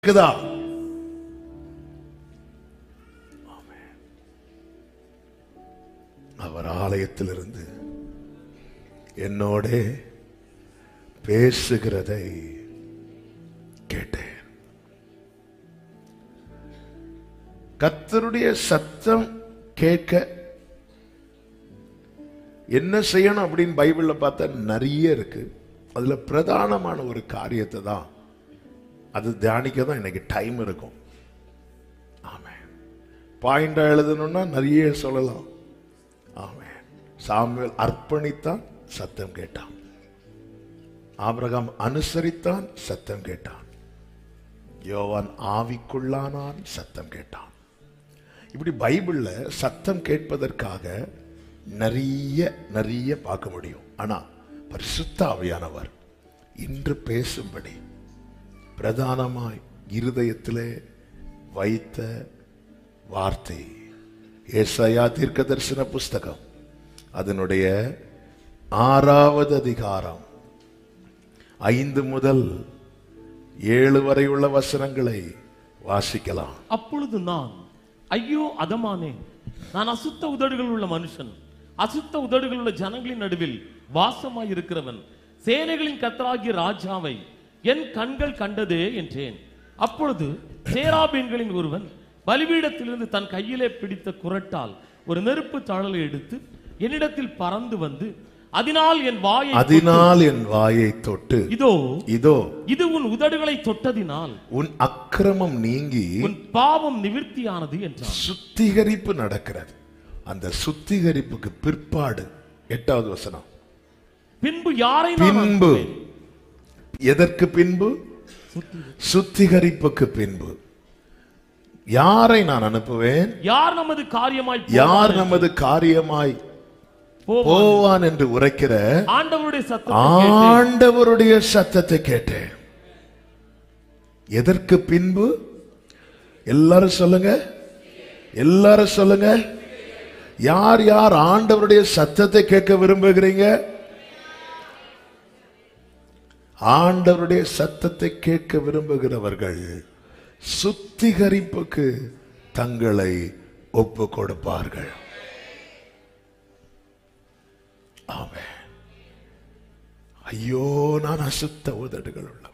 இருக்குதா ஆமென். அவர் ஆலயத்திலிருந்து என்னோட பேசுகிறதை கேட்டேன் கர்த்தருடைய சத்தம் கேட்க என்ன செய்யணும் அப்படின்னு பைபிள்ல பார்த்தா நிறைய இருக்கு அதுல பிரதானமான ஒரு காரியத்தை தான் அது தியானிக்க தான் எனக்கு டைம் இருக்கும் ஆமென் பாயிண்டா எழுதணும்னா நிறைய சொல்லலாம் ஆமென் சாமுவேல் அர்ப்பணித்தான் சத்தம் கேட்டான் ஆபிரகாம் அனுசரித்தான் சத்தம் கேட்டான் யோவான் ஆவிக்குள்ளானான் சத்தம் கேட்டான் இப்படி பைபிள்ல சத்தம் கேட்பதற்காக நிறைய நிறைய பார்க்க முடியும் ஆனா பரிசுத்த ஆவியானவர் இன்று பேசும்படி பிரதானமாய் இருதயத்திலே வைத்த வார்த்தை ஏசாயா தீர்க்க தரிசன புஸ்தகம் அதனுடைய ஆறாவது அதிகாரம் ஐந்து முதல் ஏழு வரை உள்ள வசனங்களை வாசிக்கலாம் அப்பொழுது நான் ஐயோ அதமானே நான் அசுத்த உதடுகள் உள்ள மனுஷன் அசுத்த உதடுகள் உள்ள ஜனங்களின் நடுவில் வாசமாய் இருக்கிறவன் சேனைகளின் கத்தராகிய ராஜாவை என் கண்கள் கண்டதே என்றேன் அப்பொழுது சேராபீன்களின் ஒருவன் பலிபீடத்திலிருந்து தன் கையிலே பிடித்த குரட்டால் ஒரு நெருப்பு தழலை எடுத்து என்னிடத்தில் பறந்து வந்து அதனால் என் வாயை அதனால் என் வாயை தொட்டு இதோ இதோ இது உன் உதடுகளை தொட்டதினால் உன் அக்கிரமம் நீங்கி உன் பாவம் நிவிர்த்தியானது என்றான் சுத்திகரிப்பு நடக்கிறது அந்த சுத்திகரிப்புக்கு பிற்பாடு எட்டாவது வசனம் பின்பு யாரை நான் பின்பு அனுப்புவேன்? எதற்கு பின்பு சுத்திகரிப்புக்கு பின்பு யாரை நான் அனுப்புவேன் யார் நமது காரியமாய் யார் நமது காரியமாய் போவான்? போவான் என்று உரைக்கிற ஆண்டவருடைய சத்தத்தை கேட்டேன். ஆண்டவருடைய சத்தத்தை கேட்டேன் எதற்கு பின்பு எல்லாரும் சொல்லுங்க எல்லாரும் சொல்லுங்க யார் யார் ஆண்டவருடைய சத்தத்தை கேட்க விரும்புகிறீங்க ஆண்டவருடைய சத்தத்தை கேட்க விரும்புகிறவர்கள் சுத்திகரிப்புக்கு தங்களை ஒப்பு கொடுப்பார்கள் ஆமென் ஐயோ நான் அசுத்த உதடுகள் உள்ள